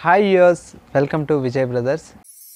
hi యూర్స్ welcome to Vijay brothers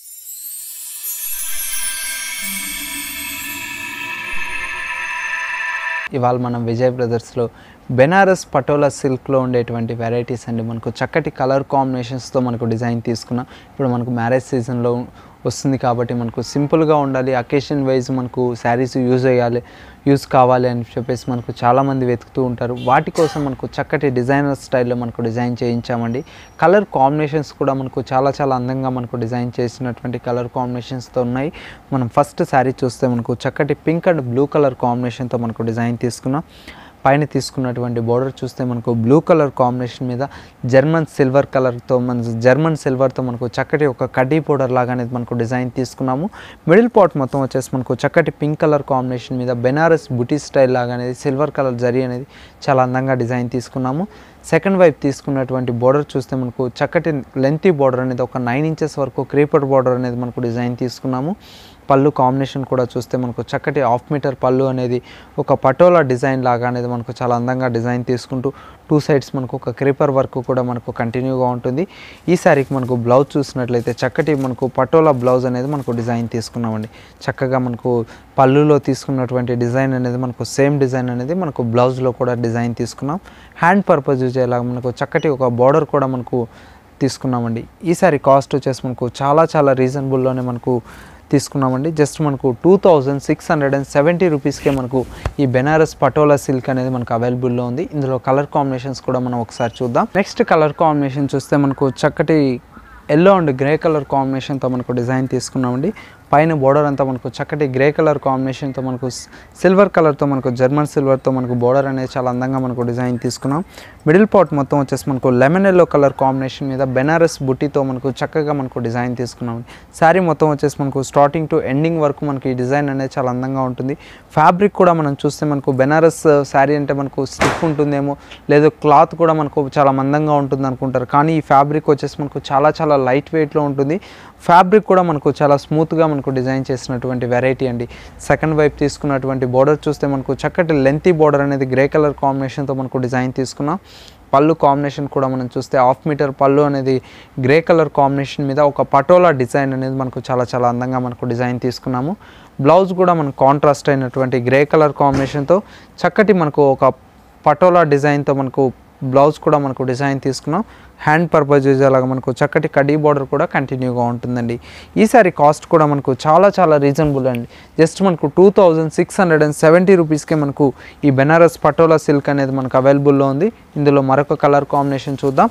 ఇవాళ మనం విజయ్ బ్రదర్స్లో బెనారస్ పటోలా సిల్క్లో ఉండేటువంటి వెరైటీస్ అండి మనకు చక్కటి కలర్ కాంబినేషన్స్తో మనకు డిజైన్ తీసుకున్నాం ఇప్పుడు మనకు మ్యారేజ్ సీజన్లో వస్తుంది కాబట్టి మనకు సింపుల్గా ఉండాలి అకేషన్ వైజ్ మనకు శారీస్ యూజ్ అయ్యాలి యూజ్ కావాలి అని చెప్పేసి మనకు చాలామంది వెతుకుతూ ఉంటారు వాటి కోసం మనకు చక్కటి డిజైనర్ స్టైల్లో మనకు డిజైన్ చేయించామండి కలర్ కాంబినేషన్స్ కూడా మనకు చాలా చాలా అందంగా మనకు డిజైన్ చేసినటువంటి కలర్ కాంబినేషన్స్తో ఉన్నాయి మనం ఫస్ట్ శారీ చూస్తే మనకు చక్కటి పింక్ అండ్ బ్లూ కలర్ కాంబినేషన్తో మనకు డిజైన్ తీసుకున్నాం పైన తీసుకున్నటువంటి బోర్డర్ చూస్తే మనకు బ్లూ కలర్ కాంబినేషన్ మీద జర్మన్ సిల్వర్ కలర్తో మన జర్మన్ సిల్వర్తో మనకు చక్కటి ఒక కడ్డీ బోర్డర్ లాగా అనేది మనకు డిజైన్ తీసుకున్నాము మిడిల్ పార్ట్ మొత్తం వచ్చేసి మనకు చక్కటి పింక్ కలర్ కాంబినేషన్ మీద బెనారస్ బుటీ స్టైల్ లాగా అనేది సిల్వర్ కలర్ జరీ అనేది చాలా అందంగా డిజైన్ తీసుకున్నాము సెకండ్ వైపు తీసుకున్నటువంటి బోర్డర్ చూస్తే మనకు చక్కటి లెంతీ బోర్డర్ అనేది ఒక నైన్ ఇంచెస్ వరకు క్రీపర్ బోర్డర్ అనేది మనకు డిజైన్ తీసుకున్నాము పళ్ళు కాంబినేషన్ కూడా చూస్తే మనకు చక్కటి హాఫ్ మీటర్ పళ్ళు అనేది ఒక పటోలా డిజైన్ లాగా అనేది మనకు చాలా అందంగా డిజైన్ తీసుకుంటూ టూ సైడ్స్ మనకు ఒక క్రీపర్ వర్క్ కూడా మనకు కంటిన్యూగా ఉంటుంది ఈ సారీకి మనకు బ్లౌజ్ చూసినట్లయితే చక్కటి మనకు పటోలా బ్లౌజ్ అనేది మనకు డిజైన్ తీసుకున్నామండి చక్కగా మనకు పళ్ళులో తీసుకున్నటువంటి డిజైన్ అనేది మనకు సేమ్ డిజైన్ అనేది మనకు బ్లౌజ్లో కూడా డిజైన్ తీసుకున్నాం హ్యాండ్ పర్పస్ యూజ్ అయ్యేలాగా మనకు చక్కటి ఒక బార్డర్ కూడా మనకు తీసుకున్నామండి ఈ సారీ కాస్ట్ వచ్చేసి మనకు చాలా చాలా రీజనబుల్లోనే మనకు తీసుకున్నామండి జస్ట్ మనకు two thousand six hundred and seventy రూపీస్కే మనకు ఈ బెనారస్ పటోలా సిల్క్ అనేది మనకు అవైలబుల్లో ఉంది ఇందులో కలర్ కాంబినేషన్స్ కూడా మనం ఒకసారి చూద్దాం నెక్స్ట్ కలర్ కాంబినేషన్ చూస్తే మనకు చక్కటి ఎల్లో అండ్ గ్రే కలర్ కాంబినేషన్తో మనకు డిజైన్ తీసుకున్నామండి పైన బోర్డర్ అంతా మనకు చక్కటి గ్రే కలర్ కాంబినేషన్తో మనకు సిల్వర్ కలర్తో మనకు జర్మన్ సిల్వర్తో మనకు బోర్డర్ అనేది చాలా అందంగా మనకు డిజైన్ తీసుకున్నాం మిడిల్ పార్ట్ మొత్తం వచ్చేసి మనకు లెమన్ ఎల్లో కలర్ కాంబినేషన్ మీద బెనారస్ బుట్టితో మనకు చక్కగా మనకు డిజైన్ తీసుకున్నాం శారీ మొత్తం వచ్చేసి మనకు స్టార్టింగ్ టు ఎండింగ్ వరకు మనకి ఈ డిజైన్ అనేది చాలా అందంగా ఉంటుంది ఫ్యాబ్రిక్ కూడా మనం చూస్తే మనకు బెనారస్ శారీ అంటే మనకు స్టిఫ్ ఉంటుందేమో లేదు క్లాత్ కూడా మనకు చాలా మందంగా ఉంటుంది అనుకుంటారు కానీ ఈ ఫ్యాబ్రిక్ వచ్చేసి మనకు చాలా చాలా లైట్ వెయిట్లో ఉంటుంది ఫ్యాబ్రిక్ కూడా మనకు చాలా స్మూత్గా మనకు డిజైన్ చేసినటువంటి వెరైటీ అండి సెకండ్ వైపు తీసుకున్నటువంటి బోర్డర్ చూస్తే మనకు చక్కటి లెంతీ బోర్డర్ అనేది గ్రే కలర్ కాంబినేషన్తో మనకు డిజైన్ తీసుకున్నాం పళ్ళు కాంబినేషన్ కూడా మనం చూస్తే హాఫ్ మీటర్ పళ్ళు అనేది గ్రే కలర్ కాంబినేషన్ మీద ఒక పటోలా డిజైన్ అనేది మనకు చాలా చాలా అందంగా మనకు డిజైన్ తీసుకున్నాము బ్లౌజ్ కూడా మనకు కాంట్రాస్ట్ అయినటువంటి గ్రే కలర్ కాంబినేషన్తో చక్కటి మనకు ఒక పటోలా డిజైన్తో మనకు బ్లౌజ్ కూడా మనకు డిజైన్ తీసుకున్నాం హ్యాండ్ పర్పస్ యూజ్ అలాగా మనకు చక్కటి కడీ బార్డర్ కూడా కంటిన్యూగా ఉంటుందండి ఈసారి కాస్ట్ కూడా మనకు చాలా చాలా రీజనబుల్ అండి జస్ట్ మనకు two thousand six hundred and seventy రూపీస్కే మనకు ఈ బెనారస్ పటోలా సిల్క్ అనేది మనకు అవైలబుల్లో ఉంది ఇందులో మరొక కలర్ కాంబినేషన్ చూద్దాం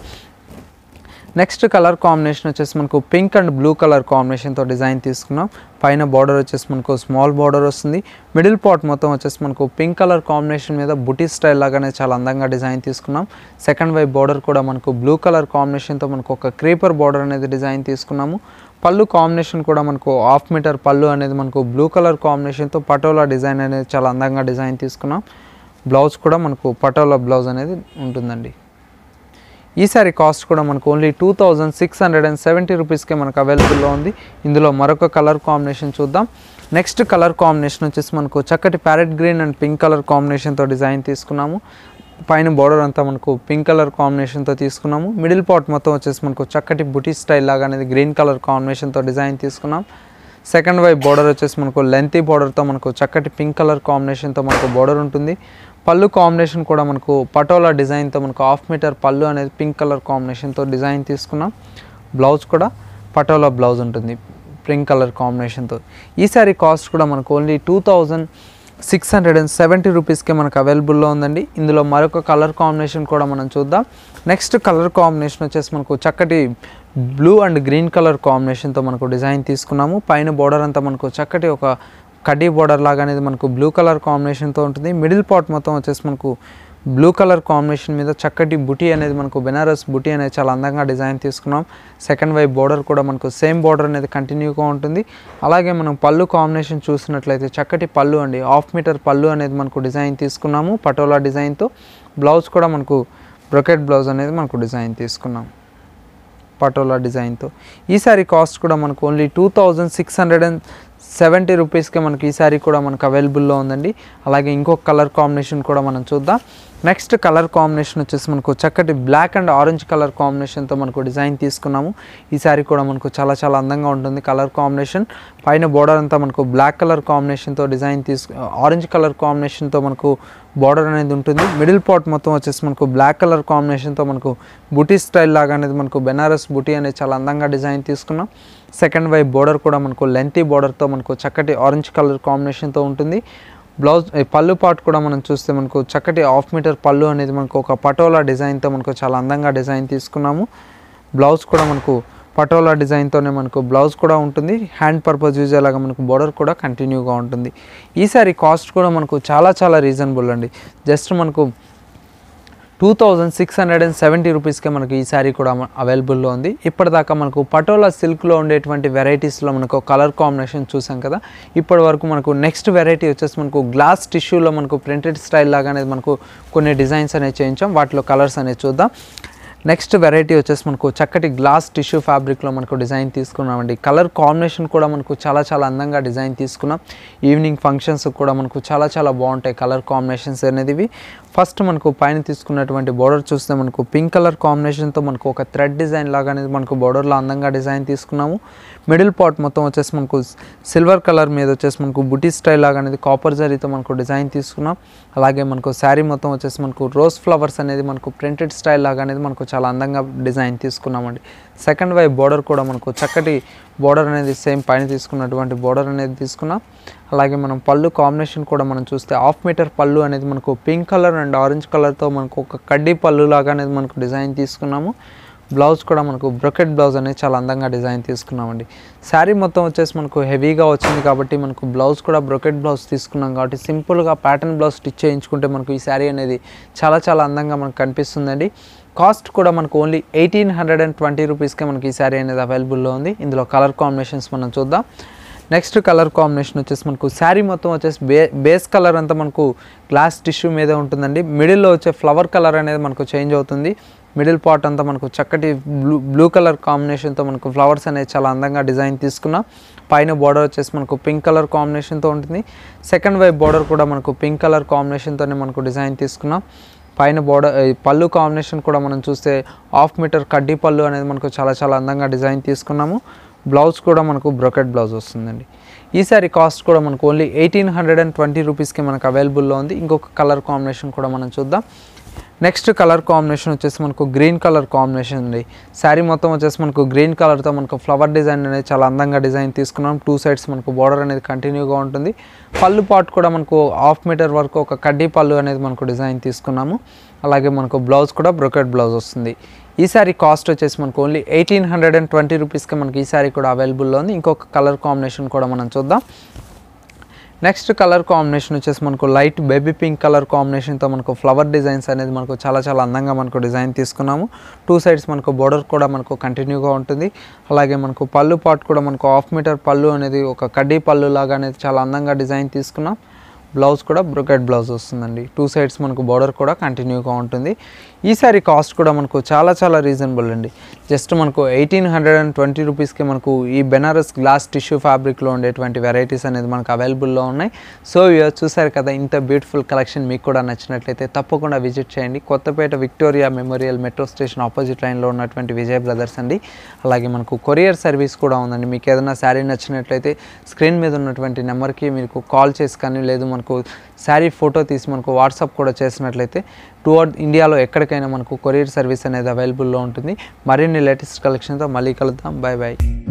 నెక్స్ట్ కలర్ కాంబినేషన్ వచ్చేసి మనకు పింక్ అండ్ బ్లూ కలర్ కాంబినేషన్తో డిజైన్ తీసుకున్నాం పైన బార్డర్ వచ్చేసి మనకు స్మాల్ బార్డర్ వస్తుంది మిడిల్ పార్ట్ మొత్తం వచ్చేసి మనకు పింక్ కలర్ కాంబినేషన్ మీద బుటీ స్టైల్ లాగానే చాలా అందంగా డిజైన్ తీసుకున్నాం సెకండ్ వైపు బార్డర్ కూడా మనకు బ్లూ కలర్ కాంబినేషన్తో మనకు ఒక క్రీపర్ బార్డర్ అనేది డిజైన్ తీసుకున్నాము పళ్ళు కాంబినేషన్ కూడా మనకు హాఫ్ మీటర్ పళ్ళు అనేది మనకు బ్లూ కలర్ కాంబినేషన్తో పటోలా డిజైన్ అనేది చాలా అందంగా డిజైన్ తీసుకున్నాం బ్లౌజ్ కూడా మనకు పటోలా బ్లౌజ్ అనేది ఉంటుందండి ఈ సారీ కాస్ట్ కూడా మనకు only two thousand six hundred and seventy రూపీస్కే మనకు అవైలబుల్లో ఉంది ఇందులో మరొక కలర్ కాంబినేషన్ చూద్దాం నెక్స్ట్ కలర్ కాంబినేషన్ వచ్చేసి మనకు చక్కటి parrot green and pink colour కాంబినేషన్తో డిజైన్ తీసుకున్నాము పైన బార్డర్ అంతా మనకు పింక్ కలర్ కాంబినేషన్తో తీసుకున్నాము మిడిల్ పార్ట్ మొత్తం వచ్చేసి మనకు చక్కటి బుటీ స్టైల్ లాగా అనేది గ్రీన్ కలర్ కాంబినేషన్తో డిజైన్ తీసుకున్నాం సెకండ్ వైపు బార్డర్ వచ్చేసి మనకు లెంతీ బార్డర్తో మనకు చక్కటి పింక్ కలర్ కాంబినేషన్తో మనకు బార్డర్ ఉంటుంది పళ్ళు కాంబినేషన్ కూడా మనకు పటోలా డిజైన్తో మనకు హాఫ్ మీటర్ పళ్ళు అనేది పింక్ కలర్ కాంబినేషన్తో డిజైన్ తీసుకున్నాం బ్లౌజ్ కూడా పటోలా బ్లౌజ్ ఉంటుంది పింక్ కలర్ కాంబినేషన్తో ఈ సారీ కాస్ట్ కూడా మనకు only two thousand six hundred and seventy రూపీస్కే మనకు అవైలబుల్లో ఉందండి ఇందులో మరొక కలర్ కాంబినేషన్ కూడా మనం చూద్దాం నెక్స్ట్ కలర్ కాంబినేషన్ వచ్చేసి మనకు చక్కటి బ్లూ అండ్ గ్రీన్ కలర్ కాంబినేషన్తో మనకు డిజైన్ తీసుకున్నాము పైన బోర్డర్ అంతా మనకు చక్కటి ఒక కడ్డీ బోర్డర్ లాగా అనేది మనకు బ్లూ కలర్ కాంబినేషన్తో ఉంటుంది మిడిల్ పార్ట్ మొత్తం వచ్చేసి మనకు బ్లూ కలర్ కాంబినేషన్ మీద చక్కటి బుటీ అనేది మనకు బెనారస్ బుటీ అనేది చాలా అందంగా డిజైన్ తీసుకున్నాం సెకండ్ వైపు బోర్డర్ కూడా మనకు సేమ్ బోర్డర్ అనేది కంటిన్యూగా ఉంటుంది అలాగే మనం పళ్ళు కాంబినేషన్ చూసినట్లయితే చక్కటి పళ్ళు అండి హాఫ్ మీటర్ పళ్ళు అనేది మనకు డిజైన్ తీసుకున్నాము పటోలా డిజైన్తో బ్లౌజ్ కూడా మనకు బ్రొకెట్ బ్లౌజ్ అనేది మనకు డిజైన్ తీసుకున్నాం పటోలా డిజైన్తో ఈ సారీ కాస్ట్ కూడా మనకు only two thousand six hundred and seventy రూపీస్కి మనకి ఈ శారీ కూడా మనకు అవైలబుల్లో ఉందండి అలాగే ఇంకొక కలర్ కాంబినేషన్ కూడా మనం చూద్దాం నెక్స్ట్ కలర్ కాంబినేషన్ వచ్చేసి మనకు చక్కటి బ్లాక్ అండ్ ఆరెంజ్ కలర్ కాంబినేషన్తో మనకు డిజైన్ తీసుకున్నాము ఈ శారీ కూడా మనకు చాలా చాలా అందంగా ఉంటుంది కలర్ కాంబినేషన్ పైన బోర్డర్ అంతా మనకు బ్లాక్ కలర్ కాంబినేషన్తో డిజైన్ తీసుకు ఆరెంజ్ కలర్ కాంబినేషన్తో మనకు బార్డర్ అనేది ఉంటుంది మిడిల్ పార్ట్ మొత్తం వచ్చేసి మనకు బ్లాక్ కలర్ కాంబినేషన్తో మనకు బుటీ స్టైల్ లాగా అనేది మనకు బెనారస్ బుటీ అనేది చాలా అందంగా డిజైన్ తీసుకున్నాం సెకండ్ వైపు బోర్డర్ కూడా మనకు లెంతీ బోర్డర్తో మనకు చక్కటి ఆరెంజ్ కలర్ కాంబినేషన్తో ఉంటుంది బ్లౌజ్ ఈ పళ్ళు పార్ట్ కూడా మనం చూస్తే మనకు చక్కటి హాఫ్ మీటర్ పళ్ళు అనేది మనకు ఒక పటోలా డిజైన్తో మనకు చాలా అందంగా డిజైన్ తీసుకున్నాము బ్లౌజ్ కూడా మనకు పటోలా డిజైన్తోనే మనకు బ్లౌజ్ కూడా ఉంటుంది హ్యాండ్ పర్పస్ యూజ్ అలాగా మనకు బోర్డర్ కూడా కంటిన్యూగా ఉంటుంది ఈ సారీ కాస్ట్ కూడా మనకు చాలా చాలా రీజనబుల్ అండి జస్ట్ మనకు two thousand six hundred and seventy రూపీస్కే మనకి ఈ శారీ కూడా అవైలబుల్లో ఉంది ఇప్పటిదాకా మనకు పటోలా సిల్క్లో ఉండేటువంటి వెరైటీస్లో మనకు కలర్ కాంబినేషన్ చూసాం కదా ఇప్పటి వరకు మనకు నెక్స్ట్ వెరైటీ వచ్చేసి మనకు గ్లాస్ టిష్యూలో మనకు ప్రింటెడ్ స్టైల్ లాగా అనేది మనకు కొన్ని డిజైన్స్ అనేవి చేయించాం వాటిలో కలర్స్ అనేవి చూద్దాం నెక్స్ట్ వెరైటీ వచ్చేసి మనకు చక్కటి గ్లాస్ టిష్యూ ఫ్యాబ్రిక్లో మనకు డిజైన్ తీసుకున్నామండి కలర్ కాంబినేషన్ కూడా మనకు చాలా చాలా అందంగా డిజైన్ తీసుకున్నాం ఈవినింగ్ ఫంక్షన్స్ కూడా మనకు చాలా చాలా బాగుంటాయి కలర్ కాంబినేషన్స్ అనేది ఇవి ఫస్ట్ మనకు పైన తీసుకున్నటువంటి బోర్డర్ చూస్తే మనకు పింక్ కలర్ కాంబినేషన్తో మనకు ఒక థ్రెడ్ డిజైన్ లాగా అనేది మనకు బోర్డర్లో అందంగా డిజైన్ తీసుకున్నాము మిడిల్ పార్ట్ మొత్తం వచ్చేసి మనకు సిల్వర్ కలర్ మీద వచ్చేసి మనకు బుటీ స్టైల్ లాగా అనేది కాపర్ జరీతో మనకు డిజైన్ తీసుకున్నాం అలాగే మనకు శారీ మొత్తం వచ్చేసి మనకు రోజ్ ఫ్లవర్స్ అనేది మనకు ప్రింటెడ్ స్టైల్ లాగా అనేది మనకు చాలా అందంగా డిజైన్ తీసుకున్నామండి సెకండ్ వైపు బోర్డర్ కూడా మనకు చక్కటి బోర్డర్ అనేది సేమ్ పైన తీసుకున్నటువంటి బోర్డర్ అనేది తీసుకున్నాం అలాగే మనం పళ్ళు కాంబినేషన్ కూడా మనం చూస్తే హాఫ్ మీటర్ పళ్ళు అనేది మనకు పింక్ కలర్ అండ్ ఆరెంజ్ కలర్తో మనకు ఒక కడ్డీ పళ్ళు లాగా అనేది మనకు డిజైన్ తీసుకున్నాము బ్లౌజ్ కూడా మనకు బ్రొకెట్ బ్లౌజ్ అనేది చాలా అందంగా డిజైన్ తీసుకున్నామండి శారీ మొత్తం వచ్చేసి మనకు హెవీగా వచ్చింది కాబట్టి మనకు బ్లౌజ్ కూడా బ్రొకెట్ బ్లౌజ్ తీసుకున్నాం కాబట్టి సింపుల్గా ప్యాటర్న్ బ్లౌజ్ స్టిచ్ చేయించుకుంటే మనకు ఈ శారీ అనేది చాలా చాలా అందంగా మనకు కనిపిస్తుందండి కాస్ట్ కూడా మనకు only eighteen hundred and twenty రూపీస్కే మనకి ఈ శారీ అనేది అవైలబుల్లో ఉంది ఇందులో కలర్ కాంబినేషన్స్ మనం చూద్దాం నెక్స్ట్ కలర్ కాంబినేషన్ వచ్చేసి మనకు శారీ మొత్తం వచ్చేసి బే బేస్ కలర్ అంతా మనకు గ్లాస్ టిష్యూ మీద ఉంటుందండి మిడిల్లో వచ్చే ఫ్లవర్ కలర్ అనేది మనకు చేంజ్ అవుతుంది మిడిల్ పార్ట్ అంతా మనకు చక్కటి బ్లూ బ్లూ కలర్ కాంబినేషన్తో మనకు ఫ్లవర్స్ అనేది చాలా అందంగా డిజైన్ తీసుకున్నాం పైన బార్డర్ వచ్చేసి మనకు పింక్ కలర్ కాంబినేషన్తో ఉంటుంది సెకండ్ వైపు బార్డర్ కూడా మనకు పింక్ కలర్ కాంబినేషన్తోనే మనకు డిజైన్ తీసుకున్నాం పైన బోర్డర్ పళ్ళు కాంబినేషన్ కూడా మనం చూస్తే హాఫ్ మీటర్ కడ్డీ పళ్ళు అనేది మనకు చాలా చాలా అందంగా డిజైన్ తీసుకున్నాము బ్లౌజ్ కూడా మనకు బ్రొకెట్ బ్లౌజ్ వస్తుందండి ఈ సారీ కాస్ట్ కూడా మనకు only eighteen hundred and twenty రూపీస్కి మనకు అవైలబుల్లో ఉంది ఇంకొక కలర్ కాంబినేషన్ కూడా మనం చూద్దాం నెక్స్ట్ కలర్ కాంబినేషన్ వచ్చేసి మనకు గ్రీన్ కలర్ కాంబినేషన్ అండి శారీ మొత్తం వచ్చేసి మనకు గ్రీన్ కలర్తో మనకు ఫ్లవర్ డిజైన్ అనేది చాలా అందంగా డిజైన్ తీసుకున్నాం టూ సైడ్స్ మనకు బార్డర్ అనేది కంటిన్యూగా ఉంటుంది పళ్ళు పార్ట్ కూడా మనకు హాఫ్ మీటర్ వరకు ఒక కడ్డీ పళ్ళు అనేది మనకు డిజైన్ తీసుకున్నాము అలాగే మనకు బ్లౌజ్ కూడా బ్రొకెట్ బ్లౌజ్ వస్తుంది ఈ సారీ కాస్ట్ వచ్చేసి మనకు only eighteen hundred and twenty రూపీస్కి మనకి ఈ సారీ కూడా అవైలబుల్లో ఉంది ఇంకొక కలర్ కాంబినేషన్ కూడా మనం చూద్దాం నెక్స్ట్ కలర్ కాంబినేషన్ వచ్చేసి మనకు లైట్ బేబీ పింక్ కలర్ కాంబినేషన్తో మనకు ఫ్లవర్ డిజైన్స్ అనేది మనకు చాలా చాలా అందంగా మనకు డిజైన్ తీసుకున్నాము టూ సైడ్స్ మనకు బోర్డర్ కూడా మనకు కంటిన్యూగా ఉంటుంది అలాగే మనకు పళ్ళు పార్ట్ కూడా మనకు హాఫ్ మీటర్ పళ్ళు అనేది ఒక కడ్డీ పళ్ళు లాగా అనేది చాలా అందంగా డిజైన్ తీసుకున్నాం బ్లౌజ్ కూడా బ్రొకెట్ బ్లౌజ్ వస్తుందండి టూ సైడ్స్ మనకు బార్డర్ కూడా కంటిన్యూగా ఉంటుంది ఈ సారీ కాస్ట్ కూడా మనకు చాలా చాలా రీజనబుల్ అండి జస్ట్ మనకు ఎయిటీన్ హండ్రెడ్ అండ్ ట్వంటీ రూపీస్కి మనకు ఈ బెనారస్ గ్లాస్ టిష్యూ ఫ్యాబ్రిక్లో ఉండేటువంటి వెరైటీస్ అనేది మనకు అవైలబుల్లో ఉన్నాయి సో ఇవి చూసారు కదా ఇంత బ్యూటిఫుల్ కలెక్షన్ మీకు కూడా నచ్చినట్లయితే తప్పకుండా విజిట్ చేయండి Kothapet Victoria Memorial metro station opposite లైన్లో ఉన్నటువంటి విజయ్ బ్రదర్స్ అండి అలాగే మనకు కొరియర్ సర్వీస్ కూడా ఉందండి మీకు ఏదైనా శారీ నచ్చినట్లయితే స్క్రీన్ మీద ఉన్నటువంటి నెంబర్కి మీకు కాల్ చేసి కానీ లేదు మనకు శారీ ఫోటో తీసి మనకు వాట్సాప్ కూడా చేసినట్లయితే టూవర్డ్ ఇండియాలో ఎక్కడికైనా మనకు కొరియర్ సర్వీస్ అనేది అవైలబుల్లో ఉంటుంది మరిన్ని లేటెస్ట్ కలెక్షన్తో మళ్ళీ కలుద్దాం బాయ్ బాయ్